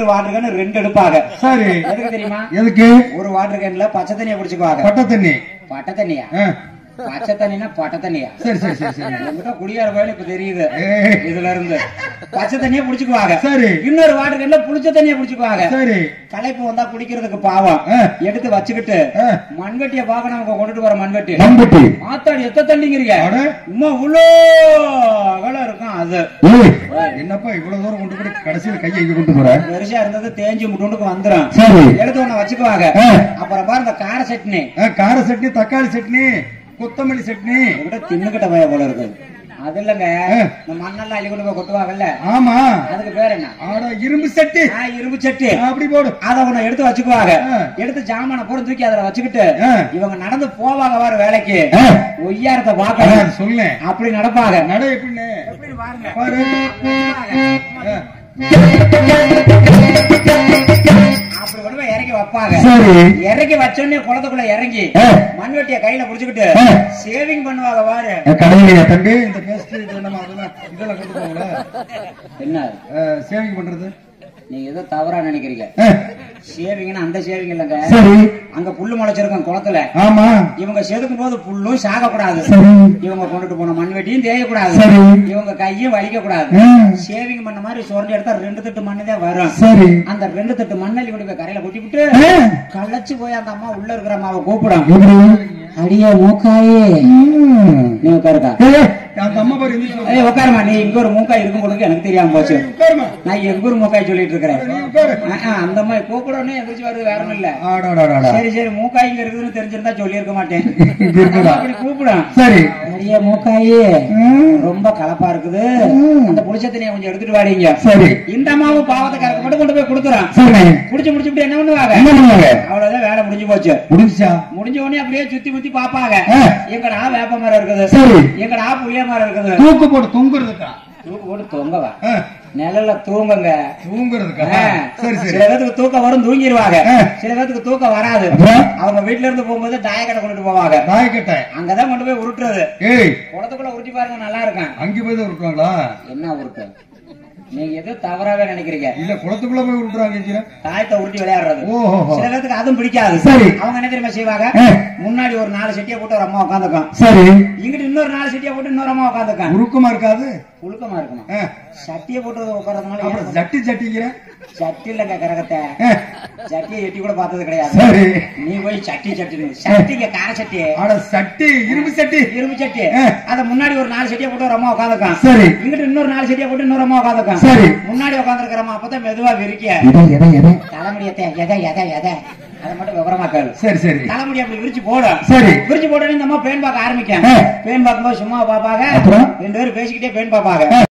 Water can ரெண்டு எடுப்பாங்க சரி எதுக்கு தெரியுமா எதுக்கு ஒரு வாட்டர் கேன்ல பச்சை தண்ணியை குடிச்சுக்குவாங்க பட்ட தண்ணி பட்டை தண்ணியா ஆ, பச்சை தண்ணினா பட்டை தண்ணியா சரி சரி சரி சரி உங்ககிட்ட குடியார போயில இப்ப தெரியுது ஏய். இதுல இருந்து பச்சை தண்ணியை குடிச்சுக்குவாங்க சரி இன்னொரு வாட்டர் கேன்ல புளிச்ச தண்ணியை குடிச்சுக்குவாங்க சரி களைப்பு வந்தா குடிக்கிறதுக்கு பாவம் ஆ. எடுத்து வச்சுக்கிட்டு ஆ. மண்வெட்டிய பாக்க நமக்கு கொண்டுட்டு வர மண்வெட்டி மண்பட்டி ஆத்தாடி எத்த தண்ணிங்கிறீங்க அட. உமா இவ்வளோ அகலம் இருக்கும் அது ஏய், என்னப்பா இவ்வளவு தூரம் கொண்டு போய் கடைசியில கையை இங்க கொண்டு போற பெருசா இருந்தது தேஞ்சு முட்டுக்கு வந்துரும் சரி எடுத்து ஒண்ணு வச்சுக்குவாங்க ஆ. அப்புறம் பாரு இந்த கார சட்னி ஆ, கார சட்னி தக்காளி சட்னி கொத்தமல்லி சட்னி உங்ககிட்ட தின்னுகிட்ட பய போல இருக்கு அது இல்லங்க ஆ. இந்த மண்ணெல்லாம் அள்ளி கொண்டு போய் கொட்டுவாங்கல்ல ஆமா அதுக்கு பேர் என்ன ஆட இரும்பு சட்டி ஆ, இரும்பு சட்டி அப்படி போடு அத ஒண்ணு எடுத்து வச்சுக்குவாங்க ஆ. எடுத்து ஜாமான பூரா தூக்கி அதுல வச்சுக்கிட்டு ஆ. இவங்க நடந்து போவாங்க வாரு வேலைக்கு ஆ. ஒய்யாரத்தை அதான் பாக்க சொல்லேன் அப்படி நடப்பாங்க நட எப்படின்னு எப்படி பாருங்க பாரு ஆ, அப்படி கொண்டு போய் இறக்கி வைப்பாங்க சரி இறக்கி வச்சோடனே குளத்துக்குள்ள இறங்கி ஆ. மண்வெட்டிய கையில புடிச்சுக்கிட்டு ஆ. சேவிங் பண்ணுவாங்க பாரு கடையில தம்பி இந்த பேஸ்ட் இது என்னமா அதெல்லாம் இதெல்லாம் கொண்டு போகல என்ன சேவிங் பண்றது நீங்க ஏதோ தவறா நினைக்கிறீங்க ஆ, சேவிங்னா அந்த சேவிங் இல்லங்க சரி அங்க புல்லு முளைச்சிருக்கும் குளத்துல ஆமா இவங்க செதுக்கும் போது புல்லும் சாகக்கூடாது சரி இவங்க கொண்டுட்டு போன மண்வெட்டியும் தேயக்கூடாது சரி. இவங்க கையும் வலிக்க கூடாது ஆ, சேவிங் பண்ண மாதிரி சுரண்டி எடுத்தா ரெண்டு தட்டு மண்ணு தான் வரும் சரி அந்த ரெண்டு தட்டு மண்ணள்ளி கொண்டு போய் கரையில கொட்டி விட்டு ஆ, களைச்சு போய் அந்த அம்மா உள்ள இருக்கிற அம்மாவை கூப்பிடும் எப்படி அடியே மூக்காயே ம். நீ உட்காருக்கா ஏய், அந்த அம்மா பாரு எந்திரிச்சு வருது. ஏய் உட்காருமா நீ இங்க ஒரு மூக்காய் இருக்கும் போது எனக்கு தெரியாம போச்சு உட்காருமா நான் எங்க ஊர் மூக்காய் சொல்லிட்டு இருக்கிறேன் நீ உட்காரு ஆ, ஆ, அந்த மாதிரி கூப்பிடணும் எந்திரிச்சு வருது வேற ஒண்ணும் இல்ல ஆடாடாடாடா. சரி சரி மூக்காய் இங்க இருக்குதுன்னு தெரிஞ்சிருந்தா சொல்லியிருக்க மாட்டேன் இங்க இருக்குதா? அப்படி கூப்பிடும் சரி அடியே மூக்காயே ம், ரொம்ப கலப்பா இருக்குது ம். அந்த புளிச்ச தண்ணியை கொஞ்சம் எடுத்துட்டு வாடிங்க சரி இந்த அம்மாவும் பாவத்தை கறக்க மட்டும் கொண்டு போய் கொடுக்குறான் சரி குடிச்சு முடிச்சுட்டு என்ன பண்ணுவாங்க என்ன பண்ணுவாங்க அவ்வளவுதான் வேலை முடிஞ்சு போச்சு முடிஞ்சா முடிஞ்ச உடனே அப்படியே சுத்தி முத்தி பாப்பாங்க ஆ. எங்கடா வேப்ப மரம் இருக்குது சரி எங்கடா புளிய மரம் இருக்குது தூக்கு போட்டு தூங்குறதுக்கா தூக்கு போட்டு தொங்கவா ஆ, நிழல்ல தூங்குங்க தூங்குறதுக்கா ஆ. சரி சரி சில பேத்துக்கு தூக்கம் வரும் தூங்கிடுவாங்க ஆ. சில பேத்துக்கு தூக்கம் வராது அப்புறம்? அவங்க வீட்ல இருந்து போகும்போது தாயக்கடை கொண்டுட்டு போவாங்க தாயக்கட்டை அங்கதான் கொண்டு போய் உருட்டுறது ஏய் குளத்துக்குள்ள உருட்டி பாருங்க நல்லா இருக்கும் அங்க போய் தான் விட்டுருவாங்களா என்ன உருட்டு நீங்க எதோ தவறாவே நினைக்கிறீங்க இல்ல குளத்துக்குள்ள போய் விட்டுறாங்க இங்க. தாயத்தை உருட்டி விளையாடுறது ஓஹோ சில பேத்துக்கு அதுவும் பிடிக்காது சரி. அவங்க என்ன தெரியுமா செய்வாங்க ஆ. முன்னாடி ஒரு நாலு செட்டியை போட்டு ஒரு அம்மா உட்காந்துக்கும் சரி இங்கிட்டு இன்னொரு நாலு செட்டியை போட்டு இன்னொரு அம்மா உட்காந்துக்கும் உருக்கமா இருக்காது புழுக்கமா இருக்கணும் ஆ, சட்டியை போட்டு உட்காரதுனால அப்புறம் ஏன் ஜட்டி ஜட்டிங்கிற சட்டி இல்லங்க கரகத்தை ஆ, சட்டியை எட்டி கூட பார்த்தது கிடையாது சரி நீ போய் சட்டி சட்டி சட்டிங்க கார சட்டி ஆட சட்டி இரும்பு சட்டி இரும்பு சட்டி ஆ. அத முன்னாடி ஒரு நாலு செட்டியை போட்டு ஒரு அம்மா உட்காந்துக்கும் சரி இங்கிட்டு இன்னொரு நாலு செட்டியை போட்டு இன்னொரு அம்மா உட்காந்துக்கும் சரி முன்னாடி உட்காந்துருக்கிற அம்மா அப்பதான் மெதுவா விரிக்க எதை எதை எதை தலைமுடியத்தை எதை எதை எதை அதை மட்டும் விவரமா கேளு சரி சரி தலைமுடி அப்படி விரிச்சு போடும் சரி விரிச்சு போட்டோன்னே இந்த அம்மா பேன் பார்க்க ஆரம்பிக்கும் ஆ. பேன் பார்க்கும்போது சும்மா பாப்பாங்க அப்புறம்? ரெண்டு பேரும் பேசிக்கிட்டே பேன் பாப்பாங்க